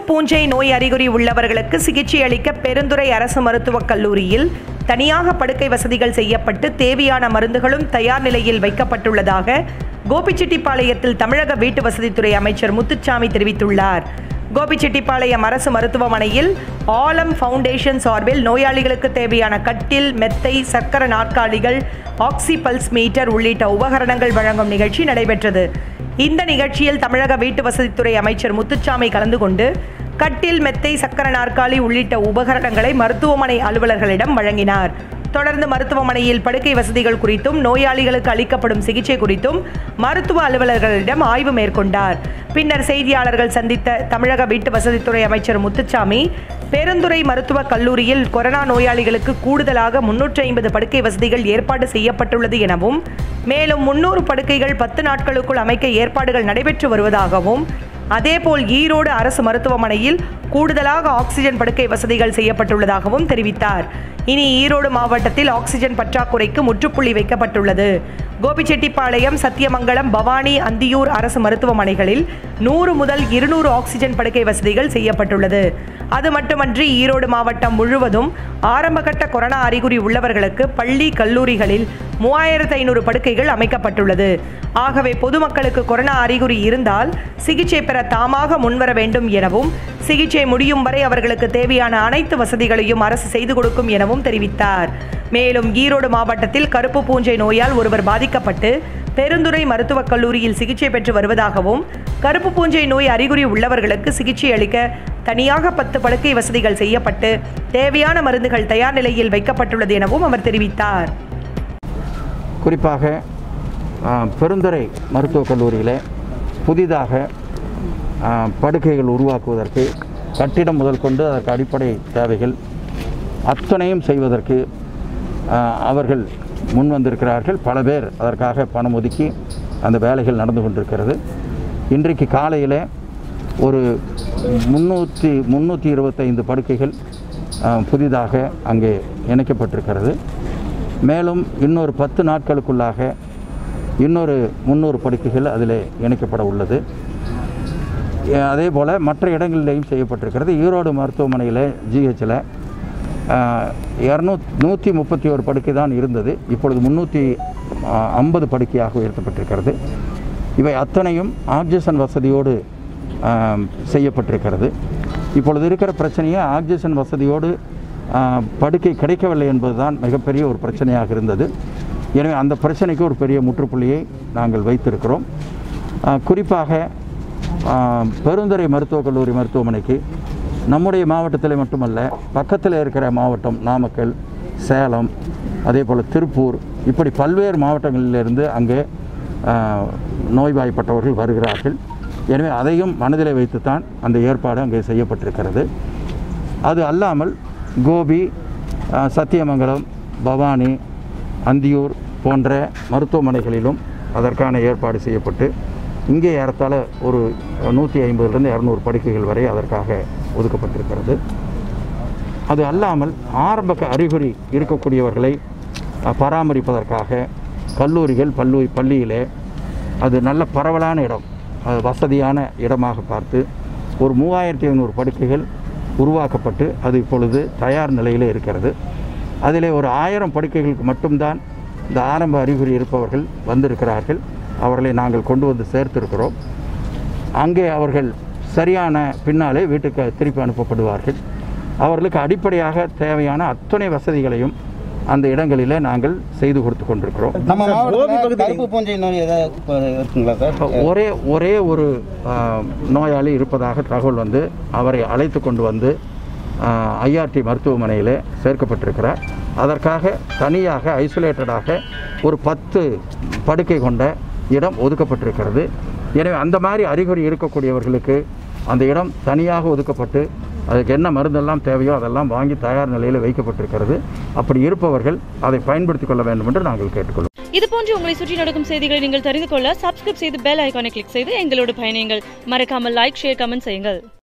பூஞ்சை நோய் அறிகுறி உள்ளவர்களுக்கு சிகிச்சை அளிக்க பெருந்துறை அரசு மருத்துவக் கல்லூரியில் தனியாக படுக்கை வசதிகள் செய்யப்பட்டு தேவையான மருந்துகளும் தயார் நிலையில் வைக்கப்பட்டுள்ளதாக கோபிச்செட்டிப்பாளையத்தில் தமிழக வீட்டு வசதித்துறை அமைச்சர் முத்துச்சாமி தெரிவித்துள்ளார் கோபிச்செட்டிப்பாளையம் அரசு மருத்துவமனையில் ஆலம் ஃபவுண்டேஷன் சார்பில் நோயாளிகளுக்கு தேவையான கட்டில் மெத்தை சக்கர நாற்காலிகள் ஆக்சி பல்ஸ் மீட்டர் உள்ளிட்ட உபகரணங்கள் வழங்கும் நிகழ்ச்சி நடைபெற்றது இந்த நிகழ்ச்சியில் தமிழக வீட்டு வசதித்துறை அமைச்சர் முத்துச்சாமி கலந்து கொண்டு கட்டில் மெத்தை சக்கர நாற்காலி உள்ளிட்ட உபகரணங்களை மருத்துவமனை அலுவலர்களிடம் வழங்கினார் தொடர்ந்து மருத்துவமனையில் படுக்கை வசதிகள் குறித்தும் நோயாளிகளுக்கு அளிக்கப்படும் சிகிச்சை குறித்தும் மருத்துவ அலுவலர்களிடம் ஆய்வு மேற்கொண்டார் பின்னர் செய்தியாளர்கள் சந்தித்த தமிழக வீட்டு வசதித்துறை அமைச்சர் முத்துச்சாமி பெருந்துறை மருத்துவக் கல்லூரியில் கொரோனா நோயாளிகளுக்கு கூடுதலாக முன்னூற்றி ஐம்பது படுக்கை வசதிகள் ஏற்பாடு செய்யப்பட்டுள்ளது எனவும் மேலும் முன்னூறு படுக்கைகள் பத்து நாட்களுக்குள் அமைக்க ஏற்பாடுகள் நடைபெற்று வருவதாகவும் அதேபோல் ஈரோடு அரசு மருத்துவமனையில் கூடுதலாக ஆக்சிஜன் படுக்கை வசதிகள் செய்யப்பட்டுள்ளதாகவும் தெரிவித்தார் இனி ஈரோடு மாவட்டத்தில் ஆக்சிஜன் பற்றாக்குறைக்கு முற்றுப்புள்ளி வைக்கப்பட்டுள்ளது கோபிச்செட்டிப்பாளையம் சத்தியமங்கலம் பவானி அந்தியூர் அரசு மருத்துவமனைகளில் நூறு முதல் இருநூறு ஆக்சிஜன் படுக்கை வசதிகள் செய்யப்பட்டுள்ளது அது மட்டுமன்றி ஈரோடு மாவட்டம் முழுவதும் ஆரம்பகட்ட கொரோனா அறிகுறி உள்ளவர்களுக்கு பள்ளி கல்லூரிகளில் மூவாயிரத்து ஐநூறு படுக்கைகள் அமைக்கப்பட்டுள்ளது ஆகவே பொதுமக்களுக்கு கொரோனா அறிகுறி இருந்தால் சிகிச்சை பெற தாமாக முன்வர வேண்டும் எனவும் சிகிச்சை முடியும் வரை அவர்களுக்கு தேவையான அனைத்து வசதிகளையும் அரசு செய்து கொடுக்கும் எனவும் தெரிவித்தார் மேலும் ஈரோடு மாவட்டத்தில் கருப்பு பூஞ்சை நோயால் ஒருவர் பாதிக்கப்பட்டு பெருந்துறை மருத்துவக் கல்லூரியில் சிகிச்சை பெற்று வருவதாகவும் கருப்பு பூஞ்சை நோய் அறிகுறி உள்ளவர்களுக்கு சிகிச்சை அளிக்க தனியாக பத்து படுக்கை வசதிகள் செய்யப்பட்டு தேவையான மருந்துகள் தயார் நிலையில் வைக்கப்பட்டுள்ளது எனவும் அவர் தெரிவித்தார் குறிப்பாக ஆ, பெருந்துறை மருத்துவக் கல்லூரியில் புதிதாக ஆ, படுக்கைகள் உருவாக்குவதற்கு கட்டிடம் முதல் கொண்டு அதற்கு அடிப்படை தேவைகள் அத்தனையும் செய்வதற்கு ஆ, அவர்கள் முன் வந்திருக்கிறார்கள் பல பேர் அதற்காக பணம் ஒதுக்கி அந்த வேலைகள் நடந்து கொண்டிருக்கிறது இன்றைக்கு காலையில் ஒரு முந்நூற்றி முந்நூற்றி இருபத்தைந்து படுக்கைகள் ஆ, புதிதாக அங்கே இணைக்கப்பட்டிருக்கிறது மேலும் இன்னொரு பத்து நாட்களுக்குள்ளாக இன்னொரு முந்நூறு படுக்கைகள் அதில் இணைக்கப்பட உள்ளது எ- அதே போல் மற்ற இடங்களிலேயும் செய்யப்பட்டிருக்கிறது ஈரோடு மருத்துவமனையில் ஜிஹெச்சில் இரநூ நூற்றி முப்பத்தி ஒரு படுக்கை தான் இருந்தது இப்பொழுது முந்நூற்றி ஐம்பது படுக்கையாக உயர்த்தப்பட்டிருக்கிறது இவை அத்தனையும் ஆக்சிஜன் வசதியோடு ஆம், செய்யப்பட்டிருக்கிறது இப்பொழுது இருக்கிற பிரச்சனையே ஆக்சிஜன் வசதியோடு ஆ, படுக்கை கிடைக்கவில்லை என்பதுதான் மிகப்பெரிய ஒரு பிரச்சனையாக இருந்தது எனவே அந்த பிரச்சனைக்கு ஒரு பெரிய முற்றுப்புள்ளியை நாங்கள் வைத்திருக்கிறோம் ஆ, குறிப்பாக ஆ, பெருந்துறை மருத்துவக் கல்லூரி மருத்துவமனைக்கு நம்முடைய மாவட்டத்தில் மட்டுமல்ல பக்கத்தில் இருக்கிற மாவட்டம் நாமக்கல் சேலம் அதே போல் திருப்பூர் இப்படி பல்வேறு மாவட்டங்களிலிருந்து அங்கே ஆ, நோய்வாய்ப்பட்டவர்கள் வருகிறார்கள் எனவே அதையும் மனதில் வைத்துத்தான் அந்த ஏற்பாடு அங்கே செய்யப்பட்டிருக்கிறது அது அல்லாமல் கோபி ஆ, சத்தியமங்கலம் பவானி அந்தியூர் போன்ற மருத்துவமனைகளிலும் அதற்கான ஏற்பாடு செய்யப்பட்டு இங்கே ஏறத்தாழ ஒரு நூற்றி ஐம்பதுலேருந்து இரநூறு படுக்கைகள் வரை அதற்காக ஒதுக்கப்பட்டிருக்கிறது அது அல்லாமல் ஆரம்ப க- அறிகுறி இருக்கக்கூடியவர்களை அ, பராமரிப்பதற்காக கல்லூரிகள் பல்லு பள்ளியிலே அது நல்ல பரவலான இடம் அது வசதியான இடமாக பார்த்து ஒரு மூவாயிரத்தி ஐநூறு படுக்கைகள் உருவாக்கப்பட்டு அது இப்பொழுது தயார் நிலையில் இருக்கிறது அதிலே ஒரு ஆயிரம் படுக்கைகளுக்கு மட்டும்தான் இந்த ஆரம்ப அறிகுறி இருப்பவர்கள் வந்திருக்கிறார்கள் அவர்களை நாங்கள் கொண்டு வந்து சேர்த்திருக்கிறோம் அங்கே அவர்கள் சரியான பின்னாலே வீட்டுக்கு திருப்பி அனுப்பப்படுவார்கள் அவர்களுக்கு அடிப்படையாக தேவையான அத்தனை வசதிகளையும் அந்த இடங்களிலே நாங்கள் செய்து கொடுத்து கொண்டிருக்கிறோம் நம்ம மாவட்டத்தில் கருப்பு பூஞ்சை நோய் ஏதாவது இப்போ இருக்குங்களா சார் இப்போ ஒரே ஒரே ஒரு ஆ, நோயாளி இருப்பதாக தகவல் வந்து அவரை அழைத்து கொண்டு வந்து ஐஆர்டி மருத்துவமனையில் சேர்க்கப்பட்டிருக்கிறார் அதற்காக தனியாக ஐசோலேட்டடாக ஒரு பத்து படுக்கை கொண்ட இடம் ஒதுக்கப்பட்டிருக்கிறது எனவே அந்த மாதிரி அறிகுறி இருக்கக்கூடியவர்களுக்கு அந்த இடம் தனியாக ஒதுக்கப்பட்டு அதுக்கு என்ன மருந்தெல்லாம் தேவையோ அதெல்லாம் வாங்கி தயார் நிலையில் வைக்கப்பட்டிருக்கிறது அப்படி இருப்பவர்கள் அதை பயன்படுத்திக் கொள்ள வேண்டும் என்று நாங்கள் கேட்டுக்கொள்வோம் இது போன்று உங்களை சுற்றி நடக்கும் செய்திகளை நீங்கள் தெரிந்து கொள்ள சப்ஸ்கிரைப் செய்து பெல் ஐகானை கிளிக் செய்து எங்களோடு பயணியுங்கள் மறக்காமல் லைக் ஷேர் கமெண்ட் செய்யுங்கள்